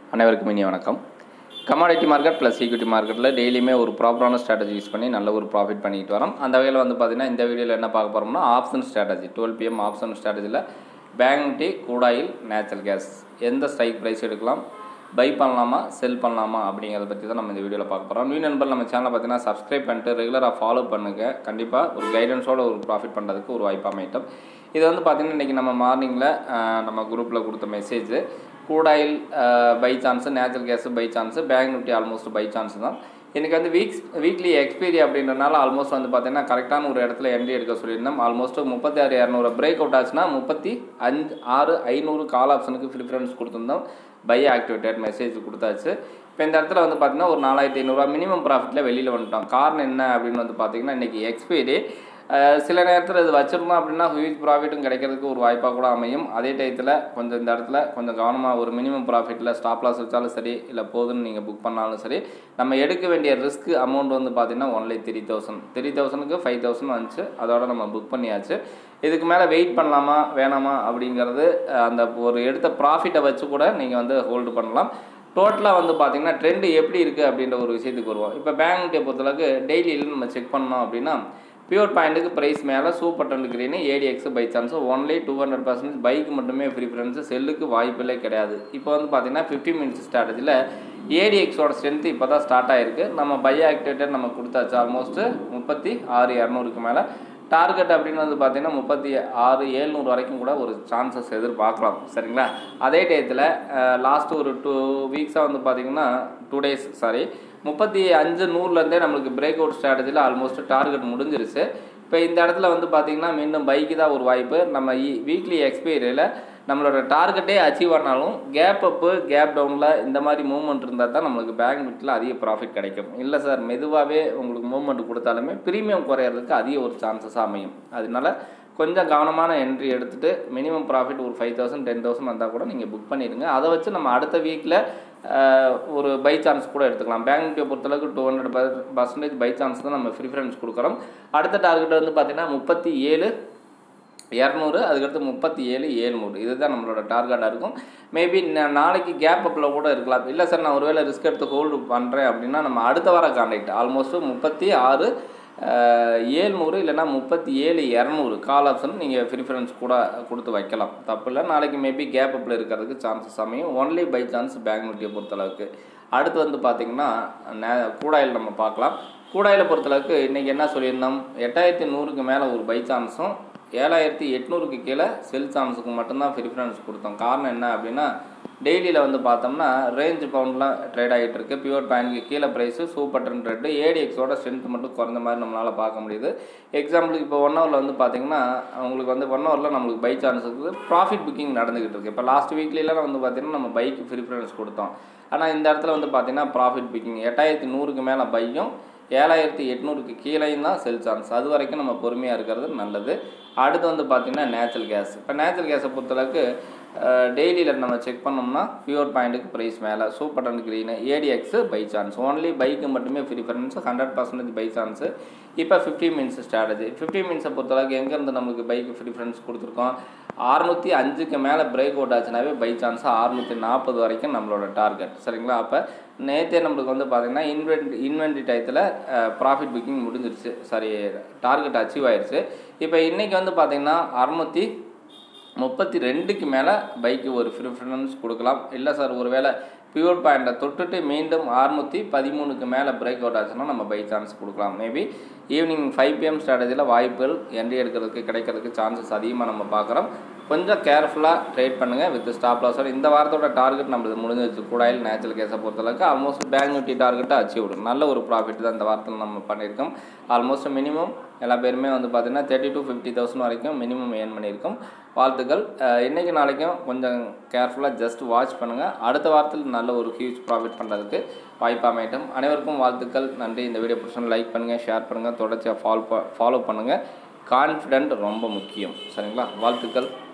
அனைவருக்கும் இனிய வணக்கம் கமாடிட்டி மார்க்கெட் ப்ளஸ் ஈக்விட்டி மார்க்கெட்டில் டெய்லியுமே ஒரு ப்ராப்பரான ஸ்ட்ராட்டஜி யூஸ் பண்ணி நல்ல ஒரு ப்ராஃபிட் பண்ணிட்டு வரோம் அந்த வகையில் வந்து பார்த்திங்கன்னா இந்த வீடியோவில் என்ன பார்க்க போகிறோம்னா option strategy twelve PM option ஸ்ட்ராட்டஜியில் பேங்க் டீ கூடாயில் நேச்சுரல் கேஸ் எந்த ஸ்ட்ரைக் ப்ரைஸ் எடுக்கலாம் பை பண்ணலாமா செல் பண்ணலாமா அப்படிங்கிறத பற்றி தான் நம்ம இந்த வீடியோவில் பார்க்க போகிறோம் நியூ நண்பர் நம்ம சேனலை பார்த்தீங்கன்னா சப்ஸ்கிரைப் பண்ணிட்டு ரெகுலராக ஃபாலோ பண்ணுங்கள் கண்டிப்பாக ஒரு கைடன்ஸோட ஒரு ப்ராஃபிட் பண்ணுறதுக்கு ஒரு வாய்ப்பு அமைட்டும் இது வந்து பார்த்திங்கன்னா இன்றைக்கி நம்ம மார்னிங்கில் நம்ம குரூப்பில் கொடுத்த message crude oil buy chance natural gas buy chance bank nifty almost buy chance தான் எனக்கு வந்து வீக்ஸ் வீக்லி எக்ஸ்பீரி அப்படின்றனால ஆல்மோஸ்ட் வந்து பார்த்தீங்கன்னா கரெக்டான ஒரு இடத்துல என்ட்ரி எடுக்க சொல்லியிருந்தோம் ஆல்மோஸ்ட் முப்பத்தி ஆறு இரநூறு பிரேக் அவுட் ஆச்சுன்னா முப்பத்தி அஞ்சு ஆறு ஐநூறு கால் ஆப்ஷனுக்கு ப்ரிஃபரன்ஸ் கொடுத்துருந்தோம் பை ஆக்டிவேட்டட் மெசேஜ் கொடுத்தாச்சு இப்போ இந்த இடத்துல வந்து பார்த்தீங்கன்னா ஒரு நாலாயிரத்தி ஐநூறுரூவா மினிமம் ப்ராஃபிட்டில் வெளியில் வந்துட்டோம் காரணம் என்ன அப்படின்னு வந்து பார்த்தீங்கன்னா இன்றைக்கி எக்ஸ்பைரி சில நேரத்தில் இது வச்சுருந்தோம் அப்படின்னா ஹியூஜ் ப்ராஃபிட்டும் கிடைக்கிறதுக்கு ஒரு வாய்ப்பாக கூட அமையும் அதே டயத்தில் கொஞ்சம் இந்த இடத்துல கொஞ்சம் கவனமாக ஒரு மினிமம் ப்ராஃபிட்டில் ஸ்டாப் லாஸ் வச்சாலும் சரி இல்லை போதுன்னு நீங்கள் புக் பண்ணாலும் சரி நம்ம எடுக்க வேண்டிய ரிஸ்க் அமௌண்ட் வந்து பார்த்திங்கன்னா ஒன்லி த்ரீ தௌசண்ட் த்ரீ தௌசண்ட்க்கு ஃபைவ் தௌசண்ட் வந்துச்சு அதோட நம்ம புக் பண்ணியாச்சு இதுக்கு மேலே வெயிட் பண்ணலாமா வேணாமா அப்படிங்கிறது அந்த ஒரு எடுத்த ப்ராஃபிட்டை வச்சு கூட நீங்கள் வந்து ஹோல்டு பண்ணலாம் டோட்டலாக வந்து பார்த்திங்கன்னா ட்ரெண்டு எப்படி இருக்குது அப்படின்ற ஒரு விஷயத்துக்கு வருவோம் இப்போ பேங்க் நிஃப்டியை பொறுத்தளவுக்கு டெய்லியில் நம்ம செக் பண்ணோம் அப்படின்னா பியூர் பாயிண்ட்டுக்கு ப்ரைஸ் மேலே supertrend green ADX buy chance only two hundred percentage பைக் மட்டுமே ப்ரிஃபரன்ஸு செல்லுக்கு வாய்ப்பில்லை கிடையாது இப்போ வந்து பார்த்திங்கன்னா ஃபிஃப்டி மினிட்ஸ் ஸ்ட்ராட்டஜியில் ஏடிஎக்ஸோட ஸ்ட்ரென்த்து இப்போ தான் ஸ்டார்ட் ஆகிருக்கு நம்ம பை ஆக்டிவேட்டர் நம்ம கொடுத்தாச்சு ஆல்மோஸ்ட்டு முப்பத்தி ஆறு இரநூறுக்கு மேலே டார்கெட் அப்படின்னு வந்து பார்த்திங்கன்னா முப்பத்தி ஆறு ஏழ்நூறு வரைக்கும் கூட ஒரு சான்சஸ் எதிர்பார்க்கலாம் சரிங்களா அதே டயத்தில் லாஸ்ட் ஒரு டூ வீக்ஸாக வந்து பார்த்திங்கன்னா டூ டேஸ் சாரி முப்பத்தி அஞ்சு நூறுலேருந்தே நம்மளுக்கு பிரேக் அவுட் ஸ்ட்ராட்டஜியில் ஆல்மோஸ்ட் டார்கெட் முடிஞ்சிருச்சு இப்போ இந்த இடத்துல வந்து பார்த்திங்கன்னா மீண்டும் பைக்கு தான் ஒரு வாய்ப்பு நம்ம வீக்லி எக்ஸ்பைரியில் நம்மளோட டார்கெட்டே அச்சீவ் ஆனாலும் கேப் அப்பு கேப் டவுனில் இந்த மாதிரி மூவ்மெண்ட் இருந்தால் தான் நம்மளுக்கு பேங்க் நிஃப்டியில் அதிக ப்ராஃபிட் கிடைக்கும் இல்லை சார் மெதுவாகவே உங்களுக்கு மூவ்மெண்ட் கொடுத்தாலுமே ப்ரீமியம் குறையிறதுக்கு அதிக ஒரு சான்சஸாக அமையும் அதனால கொஞ்சம் கவனமான என்ட்ரி எடுத்துகிட்டு மினிமம் ப்ராஃபிட் ஒரு ஃபைவ் தௌசண்ட் டென் தௌசண்ட் வந்தால் கூட நீங்கள் புக் பண்ணிடுங்க அதை வச்சு நம்ம அடுத்த வீக்கில் ஒரு பை சான்ஸ் கூட எடுத்துக்கலாம் பேங்க் நிஃப்டியை பொறுத்தளவுக்கு two hundred percentage buy chance தான் நம்ம ப்ரிஃபரன்ஸ் கொடுக்குறோம் அடுத்த டார்கெட் வந்து பார்த்திங்கன்னா முப்பத்தி ஏழு இரநூறு அதுக்கடுத்து முப்பத்தி ஏழு ஏழ்நூறு இதுதான் நம்மளோட டார்கெட்டாக இருக்கும் மேபி நாளைக்கு கேப் அப்பில் கூட இருக்கலாம் இல்லை சார் நான் ஒருவேளை ரிஸ்க் எடுத்து ஹோல்டு பண்ணுறேன் அப்படின்னா நம்ம அடுத்த வார கான்டாக்ட் ஆல்மோஸ்ட்டு முப்பத்தி ஆறு ஏழ்நூறு இல்லைனா முப்பத்தி ஏழு இரநூறு கால் ஆப்ஷன் நீங்கள் ப்ரிஃபரன்ஸ் கூட கொடுத்து வைக்கலாம் தப்பு இல்லை நாளைக்கு மேபி கேப் அப்பில் இருக்கிறதுக்கு சான்சஸ் அமையும் ஒன்லி பை சான்ஸ் பேங்க் நிஃப்டியை பொறுத்தளவுக்கு அடுத்து வந்து பார்த்திங்கன்னா நே கூடாயில் நம்ம பார்க்கலாம் கூடாயில் பொறுத்தளவுக்கு இன்றைக்கி என்ன சொல்லியிருந்தோம் எட்டாயிரத்தி நூறுக்கு மேலே ஒரு பை சான்ஸும் ஏழாயிரத்தி எட்நூறுக்கு கீழே செல் சான்ஸுக்கு மட்டும்தான் ப்ரிஃபரன்ஸ் கொடுத்தோம் காரணம் என்ன அப்படின்னா டெய்லியில் வந்து பார்த்தோம்னா ரேஞ்ச் பவுண்டில் ட்ரேட் ஆகிட்டு இருக்குது பியூர் பேங்க்கு கீழே ப்ரைஸு சூப்பர் டென் ரெட்டு ஏடிஎக்ஸோட ஸ்ட்ரென்த் மட்டும் குறைஞ்ச மாதிரி நம்மளால் பார்க்க முடியுது எக்ஸாம்பிளுக்கு இப்போ ஒன் ஹவரில் வந்து பார்த்திங்கன்னா உங்களுக்கு வந்து ஒன் ஹவரில் நம்மளுக்கு பை சான்ஸ் இருக்குது ப்ராஃபிட் புக்கிங் நடந்துக்கிட்டு இருக்குது இப்போ லாஸ்ட் வீக்லிலாம் வந்து பார்த்திங்கன்னா நம்ம பைக்கு ப்ரிஃபரன்ஸ் கொடுத்தோம் ஆனால் இந்த இடத்துல வந்து பார்த்திங்கன்னா ப்ராஃபிட் புக்கிங் எட்டாயிரத்தி நூறுக்கு மேலே பையும் ஏழாயிரத்தி எட்நூறுக்கு கீழேயும் தான் செல் சான்ஸ் அது வரைக்கும் நம்ம பொறுமையாக இருக்கிறது நல்லது அடுத்து வந்து பார்த்திங்கன்னா நேச்சுரல் கேஸ் இப்போ நேச்சுரல் கேஸை பொறுத்தளவுக்கு டெய்லியில் நம்ம செக் பண்ணோம்னா பியூர் பாயிண்ட்டுக்கு ப்ரைஸ் மேலே supertrend green ADX buy chance only பைக்கு மட்டுமே preference hundred percentage buy chance இப்போ ஃபிஃப்டி மினிட்ஸ் ஸ்ட்ராட்டஜி ஃபிஃப்டி மினிட்ஸை பொறுத்தளவுக்கு எங்கேருந்து நம்மளுக்கு பைக்கு ப்ரிஃபரன்ஸ் கொடுத்துருக்கோம் அறுநூற்றி அஞ்சுக்கு மேலே பிரேக் அவுட் ஆச்சுனாவே பை சான்ஸாக அறுநூற்றி நாற்பது வரைக்கும் நம்மளோட டார்கெட் சரிங்களா அப்போ நேற்றே நம்மளுக்கு வந்து பார்த்திங்கன்னா இன்வென்ட் இன்வென்ட்ரி டயத்தில் ப்ராஃபிட் புக்கிங் முடிஞ்சிருச்சு சாரி டார்கெட் அச்சீவ் ஆயிடுச்சு இப்போ இன்றைக்கி வந்து பார்த்திங்கன்னா அறநூற்றி முப்பத்தி ரெண்டுக்கு மேலே பைக்கு ஒரு ப்ரிஃபரன்ஸ் கொடுக்கலாம் இல்லை சார் ஒரு வேளை பியூர் பாயிண்ட்டை தொட்டுட்டு மீண்டும் அறுநூற்றி பதிமூணுக்கு மேலே பிரேக் அவுட் ஆச்சுன்னா நம்ம பை சான்ஸ் கொடுக்கலாம் மேபி ஈவினிங் ஃபைவ் பிஎம் ஸ்ட்ராட்டஜியில் வாய்ப்புகள் என்ட்ரி எடுக்கிறதுக்கு கிடைக்கிறதுக்கு சான்சஸ் அதிகமாக நம்ம பார்க்குறோம் கொஞ்சம் கேர்ஃபுல்லாக ட்ரேட் பண்ணுங்கள் வித் ஸ்டாப் லாஸோட இந்த வாரத்தோட டார்கெட் நம்மளுக்கு முடிஞ்சிச்சு கூடாயில் நேச்சுரல் கேஸை பொறுத்தளவுக்கு ஆல்மோஸ்ட் பேங்க் நிஃப்டி டார்கெட்டை அச்சீவ் விடும் நல்ல ஒரு ப்ராஃபிட் தான் இந்த வாரத்தில் நம்ம பண்ணியிருக்கோம் ஆல்மோஸ்ட் மினிமம் எல்லா பேருமே வந்து பார்த்திங்கன்னா தேர்ட்டி டு ஃபிஃப்டி தௌசண்ட் வரைக்கும் மினிமம் ஏர்ன் பண்ணியிருக்கோம் வாழ்த்துக்கள் இன்றைக்கி நாளைக்கும் கொஞ்சம் கேர்ஃபுல்லாக ஜஸ்ட் வாட்ச் பண்ணுங்கள் அடுத்த வாரத்தில் நல்ல ஒரு ஹியூஜ் ப்ராஃபிட் பண்ணுறதுக்கு வாய்ப்பு அமையட்டும் அனைவருக்கும் வாழ்த்துக்கள் நன்றி இந்த வீடியோ பிடிச்சா லைக் பண்ணுங்கள் ஷேர் பண்ணுங்கள் தொடர்ச்சியாக ஃபாலோ ஃபாலோ பண்ணுங்கள் கான்ஃபிடென்ட் ரொம்ப முக்கியம் சரிங்களா வாழ்த்துக்கள்